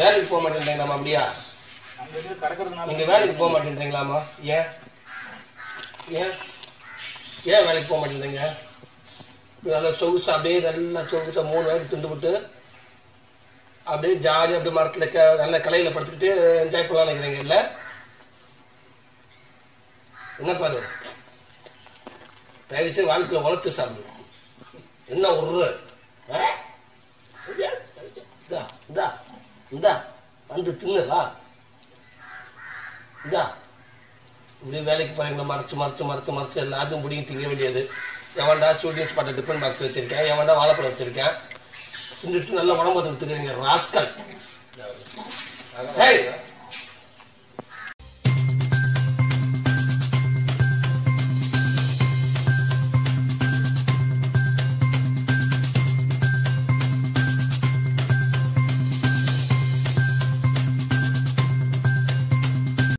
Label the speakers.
Speaker 1: வேலைக்கு போக மாட்டேன்றீங்களாமா அப்படியா
Speaker 2: அங்க இருந்து கிடக்கிறதுனால
Speaker 1: நீங்க வேலைக்கு போக மாட்டேன்றீங்களாமா ஏன் ஏன் ஏன் வேலைக்கு போக மாட்டேன்றீங்க நல்லா சொகுசு அப்படியே நல்லா சொகுசா மூணு வேலைக்கு துண்டு விட்டு அப்படியே ஜாலியாக அப்படியே மரத்தில் க நல்ல கலையில் படுத்துக்கிட்டு என்ஜாய் பண்ணலாம் நினைக்கிறீங்க இல்லை என்ன பாரு தயவுசெய்து வாழ்க்கையில் உழைச்சு சாப்பிடு என்ன உருற ஆ? இந்தா இந்தா இந்தா வந்து தின்னுதா இந்தா இப்படி வேலைக்கு போறீங்களா மறைச்சு மறைச்சு மறைச்சு மறைச்சு எல்லாத்தையும் பிடிங்கி திங்க வேண்டியது எவன்டா ஷூட்டிங் ஸ்பாட்டை டிஃபன் பாக்ஸ் வச்சிருக்கேன் எவன்டா வாழைப்பழம் வச்சிருக்கேன் தின்னுட்டு நல்ல உடம்பு எடுத்துக்கிறீங்க ராஸ்கல் ஹேய்